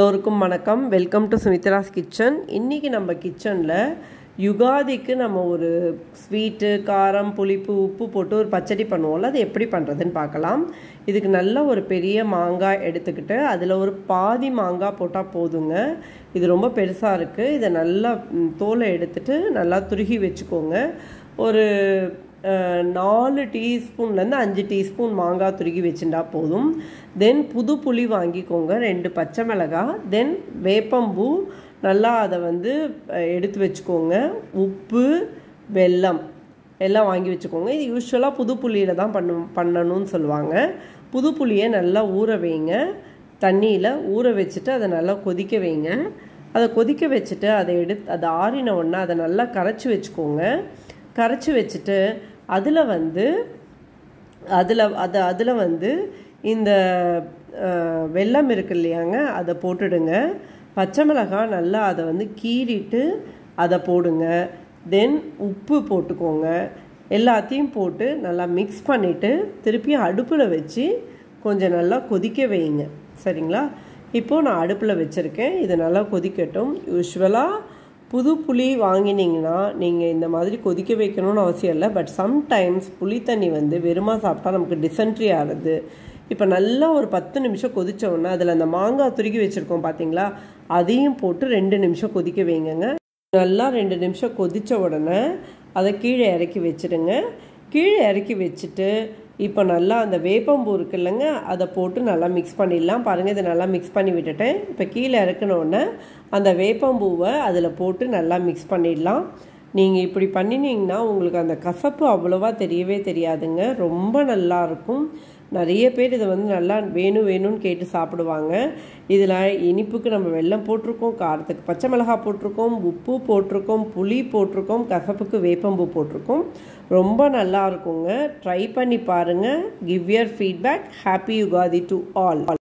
எல்லோருக்கும் வணக்கம் welcome to Sumitra's kitchen இன்றைக்கி நம்ம கிச்சனில் யுகாதிக்கு நம்ம ஒரு ஸ்வீட்டு காரம் புளிப்பு உப்பு போட்டு ஒரு பச்சடி பண்ணுவோம்ல அது எப்படி பண்ணுறதுன்னு பார்க்கலாம் இதுக்கு நல்ல ஒரு பெரிய மாங்காய் எடுத்துக்கிட்டு அதில் ஒரு பாதி மாங்காய் போட்டால் போதுங்க இது ரொம்ப பெருசாக இருக்குது இதை நல்லா ம், தோலை எடுத்துட்டு நல்லா துருகி வச்சுக்கோங்க ஒரு அஹ், நாலு டீஸ்பூன்லேருந்து அஞ்சு டீஸ்பூன் மாங்காய் துருகி வச்சுட்டா போதும் தென் புது புளி வாங்கிக்கோங்க ரெண்டு பச்சை மிளகாய் தென் வேப்பம்பூ நல்லா அதை வந்து அஹ், எடுத்து வச்சுக்கோங்க உப்பு வெல்லம் எல்லாம் வாங்கி வச்சுக்கோங்க இது யூஸ்வலாக புது புளியில் தான் பண்ணு பண்ணணும்னு சொல்லுவாங்க புது புளியை நல்லா ஊற வைங்க தண்ணியில் ஊற வச்சுட்டு அதை நல்லா கொதிக்க வைங்க அதை கொதிக்க வச்சுட்டு அதை எடுத்து அதை ஆறின உடனே அதை நல்லா கரைச்சி வச்சுக்கோங்க கரைச்சி வச்சுட்டு அதில் வந்து அதில் அது அதில் வந்து இந்த அஹ், வெல்லம் இருக்கு இல்லையாங்க அதை போட்டுடுங்க பச்சை மிளகாய் நல்லா அதை வந்து கீறிட்டு அதை போடுங்க தென் உப்பு போட்டுக்கோங்க எல்லாத்தையும் போட்டு நல்லா மிக்ஸ் பண்ணிவிட்டு திருப்பியும் அடுப்பில் வச்சு கொஞ்சம் நல்லா கொதிக்க வைங்க சரிங்களா இப்போது நான் அடுப்பில் வச்சுருக்கேன் இது நல்லா கொதிக்கட்டும் யூஸ்வலாக புது புளி வாங்கினீங்கன்னா நீங்கள் இந்த மாதிரி கொதிக்க வைக்கணும்னு அவசியம் இல்லை பட் சம்டைம்ஸ் புளி தண்ணி வந்து வெறுமா சாப்பிட்டா நமக்கு டிசென்ட்ரி ஆகுது இப்போ நல்லா ஒரு பத்து நிமிஷம் கொதிச்ச உடனே அதில் அந்த மாங்காய் துருக்கி வச்சுருக்கோம் பார்த்தீங்களா அதையும் போட்டு ரெண்டு நிமிஷம் கொதிக்க வைங்கங்க நல்லா ரெண்டு நிமிஷம் கொதிச்ச உடனே அதை கீழே இறக்கி வச்சிடுங்க கீழே இறக்கி வச்சுட்டு இப்போ நல்லா அந்த வேப்பம்பூ இருக்கு இல்லைங்க அதை போட்டு நல்லா மிக்ஸ் பண்ணிடலாம் பாருங்கள் இதை நல்லா மிக்ஸ் பண்ணி விட்டுட்டேன் இப்போ கீழே இறக்குனோடனே அந்த வேப்பம்பூவை அதில் போட்டு நல்லா மிக்ஸ் பண்ணிடலாம் நீங்கள் இப்படி பண்ணினீங்கன்னா உங்களுக்கு அந்த கசப்பு அவ்வளோவா தெரியவே தெரியாதுங்க ரொம்ப நல்லா இருக்கும் நிறைய பேர் இதை வந்து நல்லா வேணும் வேணும்னு கேட்டு சாப்பிடுவாங்க இதில் இனிப்புக்கு நம்ம வெல்லம் போட்டிருக்கோம் காரத்துக்கு பச்சை மிளகாய் போட்டிருக்கோம் உப்பு போட்டிருக்கோம் புளி போட்டிருக்கோம் கசப்புக்கு வேப்பம்பூ போட்டிருக்கோம் ரொம்ப நல்லா இருக்குங்க ட்ரை பண்ணி பாருங்கள் give your feedback happy Ugadi to all